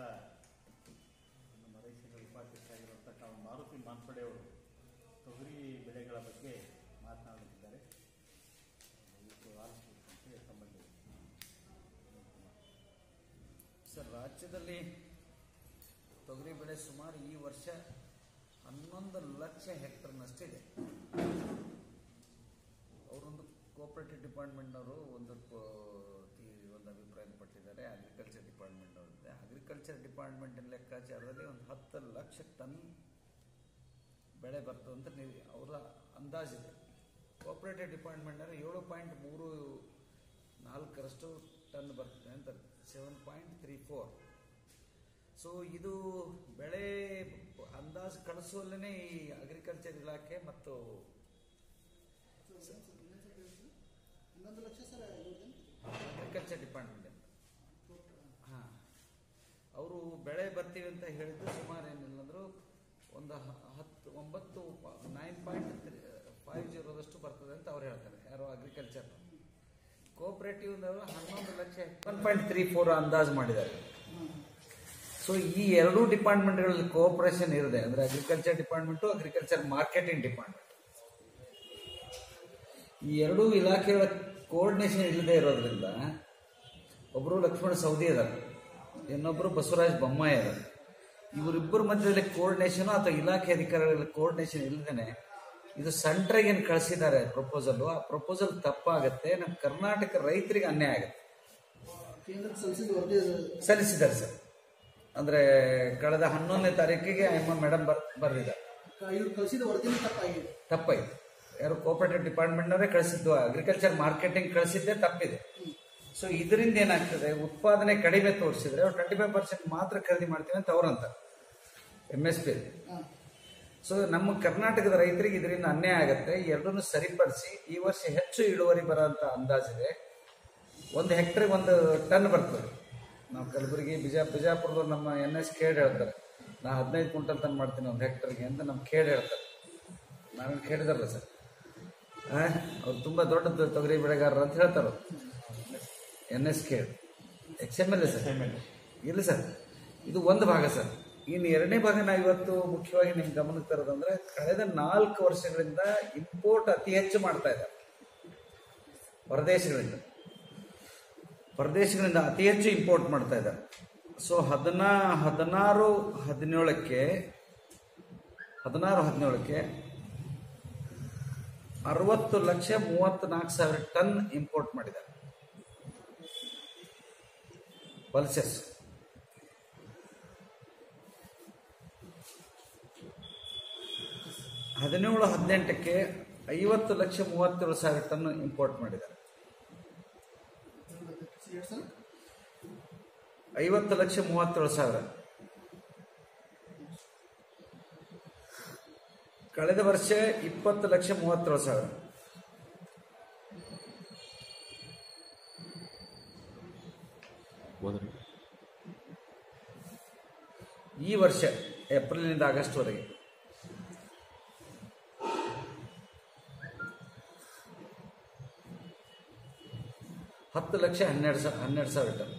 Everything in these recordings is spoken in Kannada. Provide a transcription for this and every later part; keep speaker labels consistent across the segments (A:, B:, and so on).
A: ನಮ್ಮ ರೈತರ ಉಪಾಧ್ಯಕ್ಷರಾಗಿರುವಂಥ ತಾವು ಮಾರುತಿ ಮಾನ್ಪಡೆ ಅವರು ತೊಗರಿ ಬೆಳೆಗಳ ಬಗ್ಗೆ ಮಾತನಾಡುತ್ತಿದ್ದಾರೆ ಇವತ್ತು ಆಲಿಸಬೇಕಂತೆ ತಮ್ಮಲ್ಲಿ
B: ಸರ್ ರಾಜ್ಯದಲ್ಲಿ ತೊಗರಿ ಬೆಳೆ ಸುಮಾರು ಈ ವರ್ಷ ಹನ್ನೊಂದು ಲಕ್ಷ ಹೆಕ್ಟರ್ನಷ್ಟಿದೆ ಅವರೊಂದು ಕೋಆಪರೇಟಿವ್ ಡಿಪಾರ್ಟ್ಮೆಂಟ್ನವರು ಒಂದು ಕೋ- ತಿ- ಒಂದು ಅಭಿಪ್ರಾಯ ಪಟ್ಟಿದ್ದಾರೆ ಅಗ್ರಿಕಲ್ಚರ್ ಡಿಪಾರ್ಟ್ಮೆಂಟ್ನವರಿದೆ ಅಗ್ರಿಕಲ್ಚರ್ ಡಿಪಾರ್ಟ್ಮೆಂಟಿನ ಲೆಕ್ಕಾಚಾರದಲ್ಲಿ ಒಂದು ಹತ್ತು ಲಕ್ಷ ಟನ್ ಬೆಳೆ ಬರ್ತದೆ ಅಂತ ನೀವು ಅವರ ಅಂದಾಜಿದೆ ಕೋಆಪರೇಟಿವ್ ಡಿಪಾರ್ಟ್ಮೆಂಟ್ನಲ್ಲಿ ಏಳು ಪಾಯಿಂಟ್ ಮೂರು ನಾಲ್ಕರಷ್ಟು ಟನ್ ಬರ್ತದೆ ಅಂತ seven point three four so ಇದು ಬೆಳೆ ಅಂದಾಜು ಕಳಿಸುವಲ್ಲೇ ಈ ಅಗ್ರಿಕಲ್ಚರ್ ಇಲಾಖೆ ಮತ್ತು
C: ಹನ್ನೊಂದು ಲಕ್ಷ ಸರ್
B: ಅಗ್ರಿಕಲ್ಚರ್ ಡಿಪಾರ್ಟ್ಮೆಂಟ್ ಹಾಂ ಅವರು ಬೆಳೆ ಬರ್ತೀವಿ ಅಂತ ಹೇಳಿದ್ದು ಸುಮಾರು ಏನಿಲ್ಲ ಅಂದರೂ ಒಂದು ಹ- ಹತ್ತು ಒಂಬತ್ತು ನೈನ್ ಪಾಯಿಂಟ್ ಫೈವ್ ಜೀರೋದಷ್ಟು ಬರ್ತದೆ ಅಂತ ಅವ್ರು ಹೇಳ್ತಾರೆ ಯಾರೋ ಅಗ್ರಿಕಲ್ಚರ್ ಕೋಆಪರೇಟಿವ್ನವರು ಹನ್ನೊಂದು ಲಕ್ಷ ಒನ್ ಪಾಯಿಂಟ್ ತ್ರೀ ಫೋರ್ ಅಂದಾಜು ಮಾಡಿದ್ದಾರೆ ಸೊ ಈ ಎರಡೂ ಡಿಪಾರ್ಟ್ಮೆಂಟ್ಗಳಲ್ಲಿ ಕೋಆಪರೇಷನ್ ಇರದೆ ಅಂದ್ರೆ agriculture department agriculture marketing department ಈ ಎರಡೂ ಇಲಾಖೆಗಳ ಕೋಆರ್ಡಿನೇಷನ್ ಇಲ್ಲದೆ ಇರೋದ್ರಿಂದ ಒಬ್ಬರು ಲಕ್ಷ್ಮಣ ಸೌದಿ ಅದಾರೆ ಇನ್ನೊಬ್ಬರು ಬಸವರಾಜ ಬೊಮ್ಮಾಯಿ ಅದಾರೆ ಇವರಿಬ್ಬರ ಮಧ್ಯದಲ್ಲಿ ಕೋಆರ್ಡಿನೇಷನ್ ಅಥವಾ ಇಲಾಖೆ ಅಧಿಕಾರಿಗಳ ಕೋಆರ್ಡಿನೇಷನ್ ಇಲ್ಲದೇನೆ ಇದು ಸೆಂಟ್ರಿಗೆ ಏನು ಕಳಿಸಿದ್ದಾರೆ ಪ್ರಪೋಸಲ್ ಆ ಪ್ರಪೋಸಲ್ ತಪ್ಪಾಗತ್ತೆ ನಮ್ಮ ಕರ್ನಾಟಕ ರೈತರಿಗೆ ಅನ್ಯಾಯ ಆಗುತ್ತೆ
C: ಕೇಂದ್ರಕ್ಕೆ ಸಲ್ಲಿಸಿದ ವರದಿ ಅದು.
B: ಸಲ್ಲಿಸಿದ್ದಾರೆ ಸರ್ ಅಂದ್ರೆ ಕಳೆದ ಹನ್ನೊಂದನೇ ತಾರೀಕಿಗೆ ಅಮ್ಮ ಮೇಡಮ್ ಬರ್ ಬರೆದಿದ್ದಾರೆ
C: ಕ- ಇವ್ರು ಕಳಿಸಿದ ವರದಿನೂ ತಪ್ಪಾಗಿದೆ
B: ತಪ್ಪಾಯ್ತು ಯಾರು ಕೋಆಪರೇಟಿವ್ ಡಿಪಾರ್ಟ್ಮೆಂಟ್ನವರೇ ಕಳಿಸಿದ್ದು ಅಗ್ರಿಕಲ್ಚರ್ ಮಾರ್ಕೆಟಿಂಗ್ ಕಳಿಸಿದ್ದೇ ತಪ್ಪಿದೆ ಸೊ ಇದರಿಂದ ಏನಾಗ್ತದೆ ಉತ್ಪಾದನೆ ಕಡಿಮೆ ತೋರಿಸಿದ್ರೆ ಅವ್ರು ಟ್ವೆಂಟಿ ಫೈವ್ ಪರ್ಸೆಂಟ್ ಮಾತ್ರ ಖರೀದಿ ಮಾಡ್ತೀವಿ ಅಂತ ಅವ್ರಂತ ಎಂ ಎಸ್ ಪಿ
C: ಹಾ.
B: ಸೊ ನಮ್ಮ ಕರ್ನಾಟಕದ ರೈತರಿಗೆ ಇದರಿಂದ ಅನ್ಯಾಯ ಆಗುತ್ತೆ ಎರಡನ್ನೂ ಸರಿಪಡಿಸಿ ಈ ವರ್ಷ ಹೆಚ್ಚು ಇಳುವರಿ ಬರೋಂಥ ಅಂದಾಜಿದೆ ಒಂದು ಹೆಕ್ಟರ್ಗೆ ಒಂದು ಟನ್ ಬರ್ತದೆ ನಾವು ಕಲಬುರಗಿ ಬಿಜಾ ಬಿಜಾಪುರದವ್ರು ನಮ್ಮ ಎನ್ ಎಸ್ ಕೇಡ್ ಹೇಳ್ತಾರೆ ನಾ ಹದಿನೈದು ಕ್ವಿಂಟಲ್ ಟನ್ ಮಾಡ್ತೀನಿ ಒಂದು ಹೆಕ್ಟರ್ಗೆ ಅಂತ ನಮ್ಮ ಕೇಡ್ ಹೇಳ್ತಾರೆ ನಾನು ಕೇಳಿದಾರಲ್ಲ ಸರ್ ಅವ್ರು ತುಂಬ ದೊಡ್ಡ ತೊಗರಿ ಬೆಳೆಗಾರರು ಅಂತ ಹೇಳ್ತಾರೆ ಎನ್ ಎಸ್ ಕೇಡ್ ಎಕ್ಸ್ ಎಮ್ ಎಲ್ ಸರ್ ಇಲ್ಲ ಸರ್ ಇದು ಒಂದು ಭಾಗ ಸರ್ ಇನ್ನು ಎರಡನೇ ಭಾಗ ನಾವು ಇವತ್ತು ಮುಖ್ಯವಾಗಿ ನಿಮ್ಮ ಗಮನಕ್ಕೆ ತರೋದಂದ್ರೆ ಕಳೆದ ನಾಲ್ಕು ವರ್ಷಗಳಿಂದ ಇಂಪೋರ್ಟ್ ಅತಿ ಹೆಚ್ಚು ಮಾಡ್ತಾ ಇದ್ದಾರೆ ಹೊರದೇಶಗಳಿಂದ ಹೊರದೇಶಗಳಿಂದ ಅತಿ ಹೆಚ್ಚು ಇಂಪೋರ್ಟ್ ಮಾಡ್ತಾ ಇದ್ದಾರೆ ಸೊ ಹದಿನಾ ಹದಿನಾರು ಹದಿನೇಳಕ್ಕೆ ಹದಿನಾರು ಹದಿನೇಳಕ್ಕೆ ಅರವತ್ತು ಲಕ್ಷ ಮೂವತ್ತ್ನಾಲ್ಕು ಸಾವಿರ ಟನ್ ಇಂಪೋರ್ಟ್ ಮಾಡಿದ್ದಾರೆ ಪಲ್ಸಸ್ ಹದಿನೇಳು ಹದಿನೆಂಟಕ್ಕೆ ಐವತ್ತು ಲಕ್ಷ ಮೂವತ್ತೇಳು ಸಾವಿರ ಟನ್ ಇಂಪೋರ್ಟ್ ಮಾಡಿದ್ದಾರೆ
C: ಎಷ್ಟು ಸರ್
B: ಐವತ್ತು ಲಕ್ಷ ಮೂವತ್ತೇಳು ಸಾವಿರ ಕಳೆದ ವರ್ಷ ಇಪ್ಪತ್ತು ಲಕ್ಷ ಮೂವತ್ತೇಳು ಸಾವಿರ ಈ ವರ್ಷ ಏಪ್ರಿಲ್ನಿಂದ ಆಗಸ್ಟ್ವರೆಗೆ ಹತ್ತು ಲಕ್ಷ ಹನ್ನೆರಡು ಸಾವಿರ ಹನ್ನೆರಡು ಸಾವಿರ ಟನ್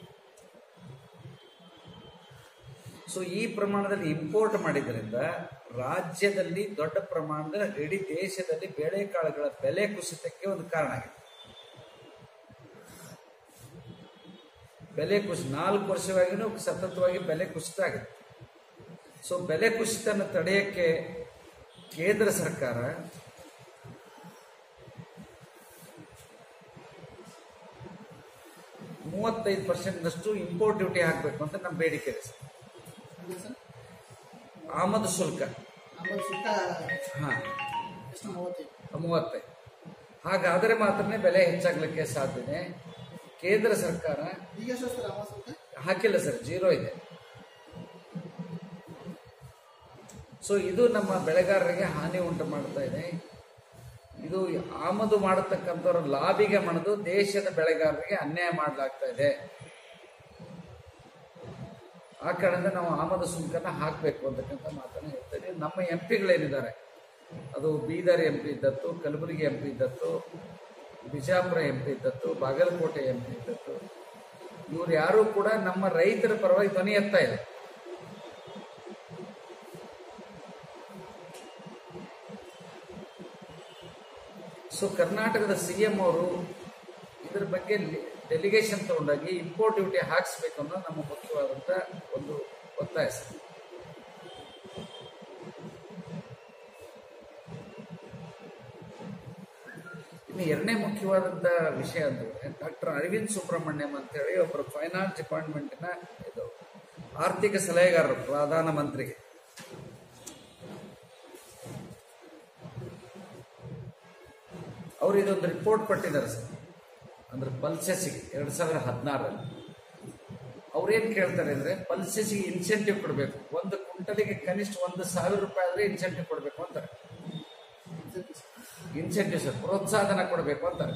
B: ಸೊ ಈ ಪ್ರಮಾಣದಲ್ಲಿ ಇಂಪೋರ್ಟ್ ಮಾಡಿದ್ರಿಂದ ರಾಜ್ಯದಲ್ಲಿ ದೊಡ್ಡ ಪ್ರಮಾಣದ ಇಡೀ ದೇಶದಲ್ಲಿ ಬೇಳೆಕಾಳುಗಳ ಬೆಲೆ ಕುಸಿತಕ್ಕೆ ಒಂದು ಕಾರಣ ಆಗಿದೆ ಬೆಲೆ ಕುಸಿತ ನಾಲ್ಕು ವರ್ಷವಾಗಿನೂ ಸತತವಾಗಿ ಬೆಲೆ ಕುಸಿತ ಆಗಿದೆ ಸೊ ಬೆಲೆ ಕುಸಿತನ ತಡೆಯಕ್ಕೆ ಕೇಂದ್ರ ಸರ್ಕಾರ ಮೂವತ್ತೈದು ಪರ್ಸೆಂಟ್ನಷ್ಟು ಇಂಪೋರ್ಟ್ ಡ್ಯೂಟಿ ಹಾಕಬೇಕು ಅಂತ ನಮ್ಮ ಬೇಡಿಕೆ ಇದೆ ಸರ್.
C: ಅಂದ್ರೆ ಸರ್
B: ಆಮದು ಶುಲ್ಕ
C: ಆಮೇಲೆ ಸುತ್ತ
B: ಹಾಂ
C: ಎಷ್ಟು ಮೂವತ್ತೈದು
B: ಮೂವತ್ತೈದು ಹಾಗಾದರೆ ಮಾತ್ರನೇ ಬೆಲೆ ಹೆಚ್ಚಾಗಲಿಕ್ಕೆ ಸಾಧ್ಯತೆ ಕೇಂದ್ರ ಸರ್ಕಾರ
C: ಈಗ ಎಷ್ಟು ಸರ್ ಆಮ ಸುತ್ತ
B: ಹಾಕಿಲ್ಲ ಸರ್ ಜೀರೋ ಇದೆ ಸೊ ಇದು ನಮ್ಮ ಬೆಳೆಗಾರರಿಗೆ ಹಾನಿ ಉಂಟು ಮಾಡ್ತಾ ಇದೆ ಇದು ಆಮದು ಮಾಡತಕ್ಕಂಥವ್ರ ಲಾಭಿಗೆ ಮಣಿದು ದೇಶದ ಬೆಳೆಗಾರರಿಗೆ ಅನ್ಯಾಯ ಮಾಡಲಾಗ್ತಾ ಇದೆ ಆ ಕಾರಣದಿಂದ ನಾವು ಆಮದು ಸುಂಕನ ಹಾಕಬೇಕು ಅಂತಕ್ಕಂಥ ಮಾತನ್ನು ಹೇಳ್ತೇವೆ ನಮ್ಮ ಎಂ ಪಿಗಳೇನಿದ್ದಾರೆ ಅದು ಬೀದರ್ ಎಂ ಪಿ ಇದ್ದತ್ತು ಕಲಬುರಗಿ ಎಂ ಪಿ ಇದ್ದತ್ತು ಬಿಜಾಪುರ ಎಂ ಪಿ ಇದ್ದತ್ತು ಬಾಗಲಕೋಟೆ ಎಂ ಪಿ ಇದ್ದತ್ತು ಇವ್ರು ಯಾರು ಕೂಡ ನಮ್ಮ ರೈತರ ಪರವಾಗಿ ಧ್ವನಿ ಎತ್ತಾ ಇಲ್ಲ ಸೊ ಕರ್ನಾಟಕದ ಸಿ ಎಂ ಅವರು ಇದರ ಬಗ್ಗೆ ಡೆಲಿಗೇಷನ್ ತಗೊಂಡಾಗಿ ಇಂಪೋರ್ಟ್ ಡ್ಯೂಟಿ ಹಾಕಿಸ್ಬೇಕು ಅನ್ನೋದು ನಮ್ಮ ಮುಖ್ಯವಾದಂತ ಒಂದು ಒತ್ತಾಯ ಸರ್ ಇನ್ನು ಎರಡನೇ ಮುಖ್ಯವಾದಂತ ವಿಷಯ ಅಂದ್ರೆ ಡಾಕ್ಟರ್ ಅರವಿಂದ್ ಸುಬ್ರಹ್ಮಣ್ಯಂ ಅಂತೇಳಿ ಒಬ್ಬರು ಫೈನಾನ್ಸ್ ಡಿಪಾರ್ಟ್ಮೆಂಟಿನ ಇದು ಆರ್ಥಿಕ ಸಲಹೆಗಾರರು ಪ್ರಧಾನಮಂತ್ರಿಗೆ ಅವರು ಇದೊಂದು ರಿಪೋರ್ಟ್ ಕೊಟ್ಟಿದ್ದಾರೆ ಸರ್ ಅಂದ್ರೆ ಪಲ್ಸೆಸ್ಗೆ ಎರಡ್ ಸಾವಿರದ ಹದಿನಾರರಲ್ಲಿ ಅವ್ರೇನ್ ಕೇಳ್ತಾರೆ ಅಂದ್ರೆ ಪಲ್ಸೆಸ್ಗೆ ಇನ್ಸೆಂಟಿವ್ ಕೊಡಬೇಕು ಒಂದು ಕ್ವಿಂಟಲಿಗೆ ಕನಿಷ್ಠ ಒಂದು ಸಾವಿರ ರೂಪಾಯಿ ಆದ್ರೆ ಇನ್ಸೆಂಟಿವ್ ಕೊಡಬೇಕು ಅಂತಾರೆ ಇನ್ಸೆಂಟಿವ್ ಸರ್ ಪ್ರೋತ್ಸಾಹನ ಕೊಡಬೇಕು ಅಂತಾರೆ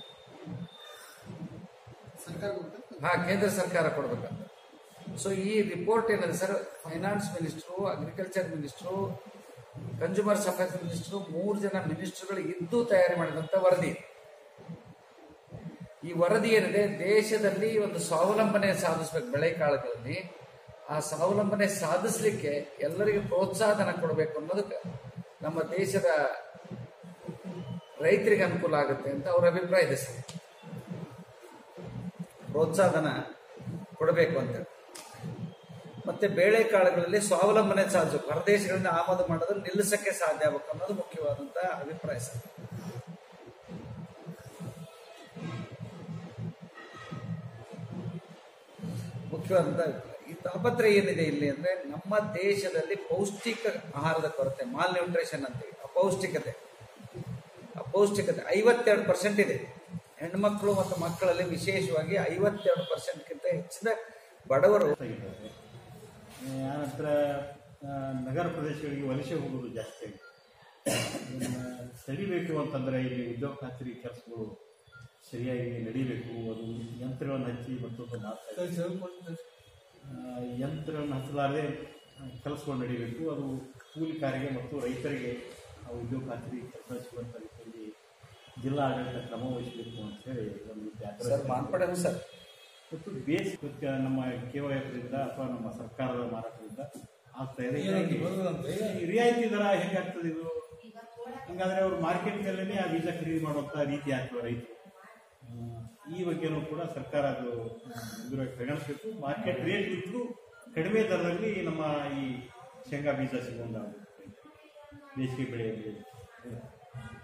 C: ಸರ್ಕಾರ ಕೊಡ್ತಾರೆ
B: ಹಾ ಕೇಂದ್ರ ಸರ್ಕಾರ ಕೊಡ್ಬೇಕಂತ ಸೊ ಈ ರಿಪೋರ್ಟ್ ಏನಂದ್ರೆ sir finance minister agriculture minister consumers affairs minister ಮೂರು ಜನ ಮಿನಿಸ್ಟ್ರುಗಳು ಇದ್ದು ತಯಾರಿ ಮಾಡಿದಂತ ವರದಿ ಇದು. ಈ ವರದಿ ಏನಿದೆ ದೇಶದಲ್ಲಿ ಒಂದು ಸ್ವಾವಲಂಬನೆ ಸಾಧಿಸ್ಬೇಕು ಬೆಳೆಕಾಳುಗಳಲ್ಲಿ ಆ ಸ್ವಾವಲಂಬನೆ ಸಾಧಿಸ್ಲಿಕ್ಕೆ ಎಲ್ಲರಿಗೂ ಪ್ರೋತ್ಸಾಹನ ಕೊಡಬೇಕು ಅನ್ನೋದಕ್ಕೆ ನಮ್ಮ ದೇಶದ ರೈತರಿಗೆ ಅನುಕೂಲ ಆಗುತ್ತೆ ಅಂತ ಅವರ ಅಭಿಪ್ರಾಯ ಇದೆ ಸರ್ ಪ್ರೋತ್ಸಾಹನ ಕೊಡಬೇಕು ಅಂತ ಮತ್ತೆ ಬೇಳೆಕಾಳುಗಳಲ್ಲಿ ಸ್ವಾವಲಂಬನೆ ಸಾಧಿಸಬೇಕು ಹೊರದೇಶಗಳಿಂದ ಆಮದು ಮಾಡೋದನ್ನು ನಿಲ್ಲಿಸಕ್ಕೆ ಸಾಧ್ಯ ಆಗಬೇಕು ಅನ್ನೋದು ಮುಖ್ಯವಾದಂತ ಅಭಿಪ್ರಾಯ ಸರ್ ಮುಖ್ಯವಾದಂತ ಅಭಿಪ್ರಾಯ. ಈ ತಾಪತ್ರೆ ಏನಿದೆ ಇಲ್ಲಿ ಅಂದ್ರೆ ನಮ್ಮ ದೇಶದಲ್ಲಿ ಪೌಷ್ಟಿಕ ಆಹಾರದ ಕೊರತೆ ಮಾಲ್ ನ್ಯೂಟ್ರಿಷನ್ ಅಂತೀವಿ ಅಪೌಷ್ಟಿಕತೆ ಅಪೌಷ್ಟಿಕತೆ ಐವತ್ತೆರಡು ಪರ್ಸೆಂಟ್ ಇದೆ ಹೆಣ್ಮಕ್ಳು ಮತ್ತು ಮಕ್ಕಳಲ್ಲಿ ವಿಶೇಷವಾಗಿ ಐವತ್ತೆರಡು ಪರ್ಸೆಂಟ್ಗಿಂತ ಹೆಚ್ಚಿನ ಬಡವರು
A: ಆಗಿದ್ದಾರೆ ಆನಂತರ ಆ, ನಗರ ಪ್ರದೇಶಗಳಿಗೆ ವಲಸೆ ಹೋಗೋದು ಜಾಸ್ತಿ ಆಗಿದೆ ಇದನ್ನ ತಡಿಬೇಕು ಅಂತಂದರೆ ಇಲ್ಲಿ ಉದ್ಯೋಗ ಖಾತ್ರಿ ಕೆಲಸಗಳು ಸರಿಯಾಗಿ ನಡೀಬೇಕು ಅದು ಯಂತ್ರಗಳನ್ನು ಹಚ್ಚಿ ಮತ್ತೊಂದು ಮಾಡ್ತಾ ಇದ್ದಾರೆ. ಆ, ಯಂತ್ರವನ್ನು ಹಚ್ಚಲಾರದೆ ಕೆಲಸಗಳು ನಡೀಬೇಕು ಅದು ಕೂಲಿಕಾರರಿಗೆ ಮತ್ತು ರೈತರಿಗೆ ಆ ಉದ್ಯೋಗ ಖಾತ್ರಿ ಕೆಲಸ ಸಿಗುವಂಥ ರೀತಿಯಲ್ಲಿ ಜಿಲ್ಲಾ ಆಡಳಿತ ಕ್ರಮ ವಹಿಸಬೇಕು ಅಂತ ಹೇಳಿ ಒಂದು ಜಾಗೃತಿ
B: ಸರ್ ಮಾರ್ಪಡೆ ಸರ್
A: ಮತ್ತು ಬೇಸ್ ಕೃತ್ಯ ನಮ್ಮ ಕೆವೈಎಫ್ರಿಂದ ಅಥವಾ ನಮ್ಮ ಸರ್ಕಾರದ ಮಾರಾಟದಿಂದ ಆಗ್ತಾ ಇದೆ ಹೀಗಾಗಿ ಈ ರಿಯಾಯಿತಿ ದರ ಹೆಂಗಾಗ್ತದೆ ಇದು ಹಂಗಾದ್ರೆ ಅವರು ಮಾರ್ಕೆಟ್ನಲ್ಲೇ ಆ ಬೀಜ ಖರೀದಿ ಮಾಡುವಂತ ರೀತಿ ಆಗ್ತದೆ ರೈತರು ಹ್ಮ್. ಈ ಬಗ್ಗೆನೂ ಕೂಡ ಸರ್ಕಾರ ಅದು ಗಂಭೀರವಾಗಿ ಪರಿಗಣಿಸಬೇಕು ಮಾರ್ಕೆಟ್ ರೇಟ್ ಇದ್ದು ಕಡಿಮೆ ದರದಲ್ಲಿ ನಮ್ಮ ಈ ಶೇಂಗಾ ಬೀಜ ಸಿಗುವಂತಾಗುತ್ತೆ ಬೇಸಿಗೆ ಬೆಳೆಯಲ್ಲಿ